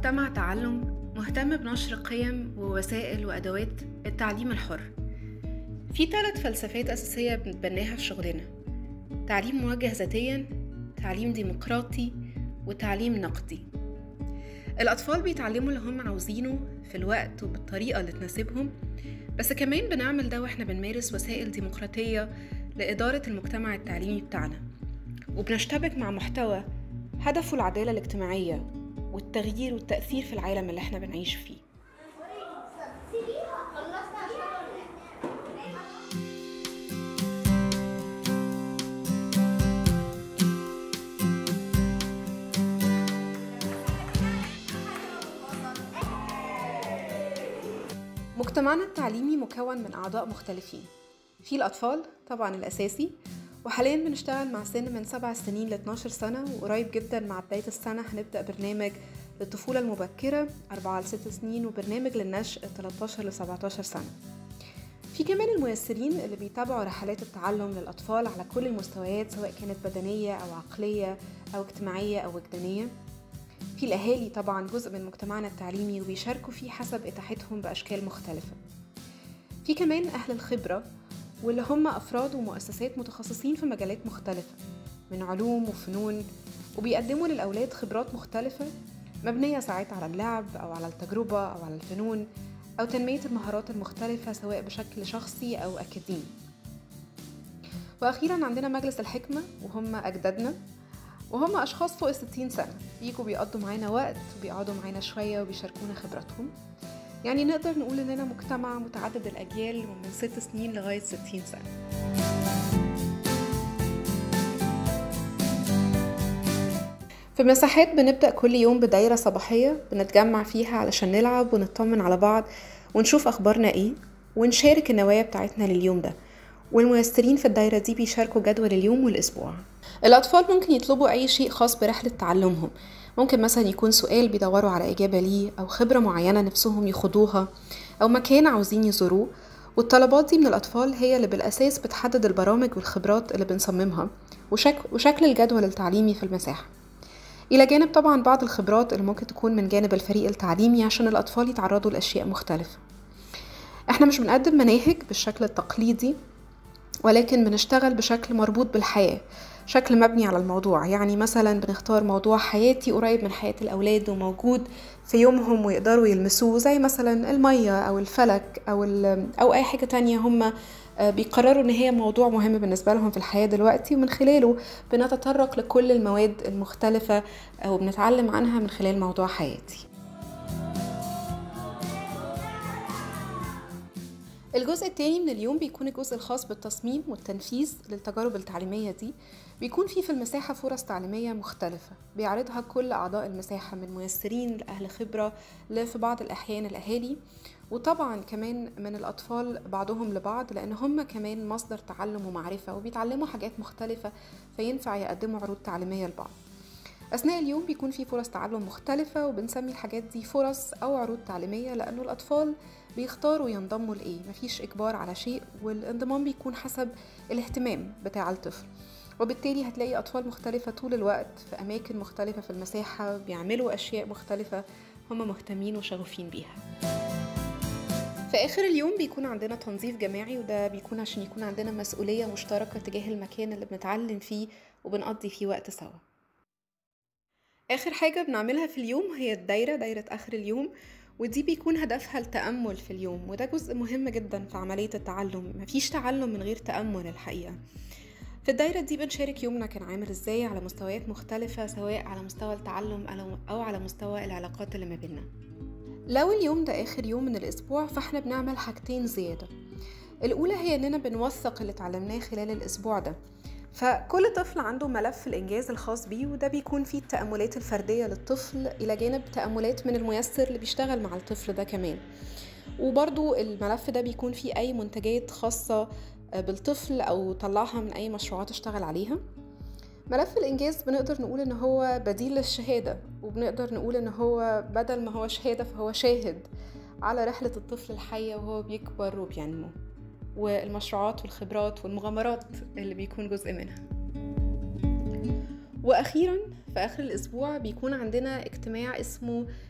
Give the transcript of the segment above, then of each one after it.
مجتمع تعلم مهتم بنشر قيم ووسائل وأدوات التعليم الحر في ثلاث فلسفات أساسية بنتبناها في شغلنا تعليم موجه ذاتيا تعليم ديمقراطي وتعليم نقدي الأطفال بيتعلموا اللي هم عاوزينه في الوقت وبالطريقة اللي تناسبهم بس كمان بنعمل ده واحنا بنمارس وسائل ديمقراطية لإدارة المجتمع التعليمي بتاعنا وبنشتبك مع محتوى هدفه العدالة الاجتماعية والتغيير والتأثير في العالم اللي احنا بنعيش فيه مجتمعنا التعليمي مكون من أعضاء مختلفين في الأطفال طبعا الأساسي وحاليا بنشتغل مع سن من سبع سنين ل 12 سنة وقريب جدا مع بداية السنة هنبدأ برنامج للطفولة المبكرة 4 ل 6 سنين وبرنامج للنشء 13 ل 17 سنة في كمان الميسرين اللي بيتابعوا رحلات التعلم للأطفال على كل المستويات سواء كانت بدنية أو عقلية أو اجتماعية أو وجدانية في الأهالي طبعا جزء من مجتمعنا التعليمي وبيشاركوا فيه حسب إتاحتهم بأشكال مختلفة في كمان أهل الخبرة واللي هم أفراد ومؤسسات متخصصين في مجالات مختلفة من علوم وفنون وبيقدموا للأولاد خبرات مختلفة مبنية ساعات على اللعب أو على التجربة أو على الفنون أو تنمية المهارات المختلفة سواء بشكل شخصي أو أكاديمي وأخيرا عندنا مجلس الحكمة وهم أجدادنا وهم أشخاص فوق الستين سنة بيجوا بيقضوا معانا وقت وبيقعدوا معانا شوية وبيشاركونا خبراتهم يعني نقدر نقول إننا مجتمع متعدد الأجيال ومن ست سنين لغاية ستين سنة في مساحات بنبدأ كل يوم بدايرة صباحية بنتجمع فيها علشان نلعب ونطمن على بعض ونشوف أخبارنا إيه ونشارك النوايا بتاعتنا لليوم ده والميسرين في الدايرة دي بيشاركوا جدول اليوم والأسبوع الأطفال ممكن يطلبوا أي شيء خاص برحلة تعلمهم ممكن مثلا يكون سؤال بيدوروا على إجابة ليه أو خبرة معينة نفسهم يخوضوها أو مكان عاوزين يزوروه والطلبات دي من الأطفال هي اللي بالأساس بتحدد البرامج والخبرات اللي بنصممها وشك وشكل الجدول التعليمي في المساحة إلى جانب طبعا بعض الخبرات اللي ممكن تكون من جانب الفريق التعليمي عشان الأطفال يتعرضوا لأشياء مختلفة احنا مش بنقدم مناهج بالشكل التقليدي ولكن بنشتغل بشكل مربوط بالحياة شكل مبني على الموضوع يعني مثلا بنختار موضوع حياتي قريب من حياة الأولاد وموجود في يومهم ويقدروا يلمسوه زي مثلا المية أو الفلك أو, أو أي حاجة تانية هم بيقرروا ان هي موضوع مهم بالنسبه لهم في الحياه دلوقتي ومن خلاله بنتطرق لكل المواد المختلفه وبنتعلم عنها من خلال موضوع حياتي الجزء التاني من اليوم بيكون الجزء الخاص بالتصميم والتنفيذ للتجارب التعليمية دي بيكون فيه في المساحة فرص تعليمية مختلفة بيعرضها كل أعضاء المساحة من ميسرين لأهل خبرة لفي بعض الأحيان الأهالي وطبعا كمان من الأطفال بعضهم لبعض لأن هم كمان مصدر تعلم ومعرفة وبيتعلموا حاجات مختلفة فينفع يقدموا عروض تعليمية لبعض أثناء اليوم بيكون في فرص تعلم مختلفة وبنسمي الحاجات دي فرص أو عروض تعليمية لأنه الأطفال بيختاروا ينضموا لإيه مفيش إجبار على شيء والانضمام بيكون حسب الاهتمام بتاع الطفل وبالتالي هتلاقي أطفال مختلفة طول الوقت في أماكن مختلفة في المساحة بيعملوا أشياء مختلفة هم مهتمين وشغوفين بيها في آخر اليوم بيكون عندنا تنظيف جماعي وده بيكون عشان يكون عندنا مسؤولية مشتركة تجاه المكان اللي بنتعلم فيه وبنقضي فيه وقت سوا آخر حاجة بنعملها في اليوم هي الدايرة دايرة آخر اليوم ودي بيكون هدفها التأمل في اليوم وده جزء مهم جدا في عملية التعلم مفيش تعلم من غير تأمل الحقيقة في الدايرة دي بنشارك يومنا كان عامل ازاي على مستويات مختلفة سواء على مستوى التعلم أو على مستوى العلاقات اللي ما بيننا لو اليوم ده آخر يوم من الأسبوع فاحنا بنعمل حاجتين زيادة الأولى هي إننا بنوثق اللي اتعلمناه خلال الأسبوع ده فكل طفل عنده ملف الإنجاز الخاص بيه وده بيكون فيه التأملات الفردية للطفل إلى جانب تأملات من الميسر اللي بيشتغل مع الطفل ده كمان وبرضو الملف ده بيكون فيه أي منتجات خاصة بالطفل أو طلعها من أي مشروعات اشتغل عليها ملف الإنجاز بنقدر نقول إن هو بديل للشهادة وبنقدر نقول إن هو بدل ما هو شهادة فهو شاهد على رحلة الطفل الحية وهو بيكبر وبينمو والمشروعات والخبرات والمغامرات اللي بيكون جزء منها وأخيرا في آخر الأسبوع بيكون عندنا اجتماع اسمه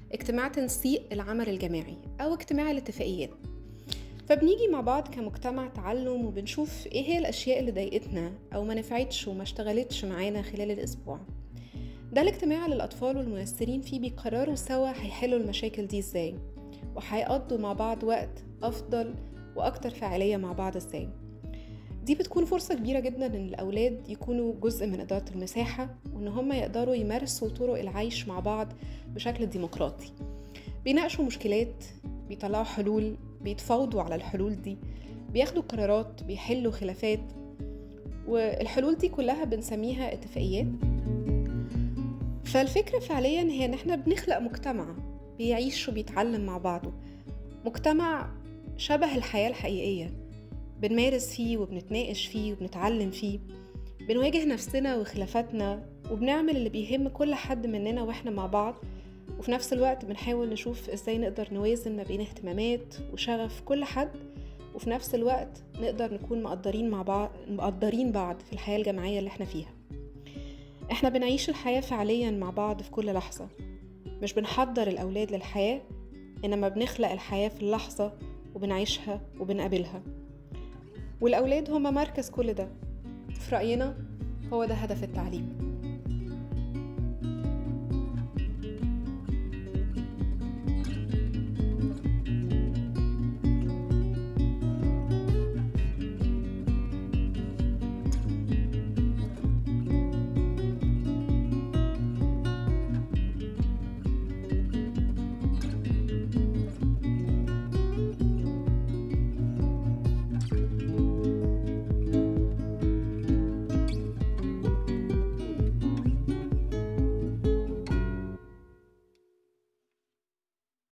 اجتماع تنسيق العمل الجماعي أو اجتماع الاتفاقيات فبنيجي مع بعض كمجتمع تعلم وبنشوف ايه هي الأشياء اللي ضايقتنا أو ما نفعتش وما اشتغلتش معانا خلال الأسبوع ده الاجتماع اللي الأطفال والميسرين فيه بيقرروا سوا هيحلوا المشاكل دي ازاي وهيقضوا مع بعض وقت أفضل وأكتر فاعلية مع بعض ازاي دي بتكون فرصة كبيرة جدا إن الأولاد يكونوا جزء من إدارة المساحة وإن هم يقدروا يمارسوا طرق العيش مع بعض بشكل ديمقراطي بيناقشوا مشكلات بيطلعوا حلول بيتفاوضوا على الحلول دي بياخدوا قرارات بيحلوا خلافات والحلول دي كلها بنسميها اتفاقيات فالفكرة فعليا هي ان احنا بنخلق مجتمع بيعيش وبيتعلم مع بعضه مجتمع شبه الحياة الحقيقية بنمارس فيه وبنتناقش فيه وبنتعلم فيه بنواجه نفسنا وخلافاتنا وبنعمل اللي بيهم كل حد مننا واحنا مع بعض وفي نفس الوقت بنحاول نشوف ازاي نقدر نوازن ما بين اهتمامات وشغف كل حد وفي نفس الوقت نقدر نكون مقدرين مع بعض مقدرين بعض في الحياة الجماعية اللي احنا فيها احنا بنعيش الحياة فعليا مع بعض في كل لحظة مش بنحضر الأولاد للحياة إنما بنخلق الحياة في اللحظة وبنعيشها وبنقابلها والأولاد هما مركز كل ده في رأينا هو ده هدف التعليم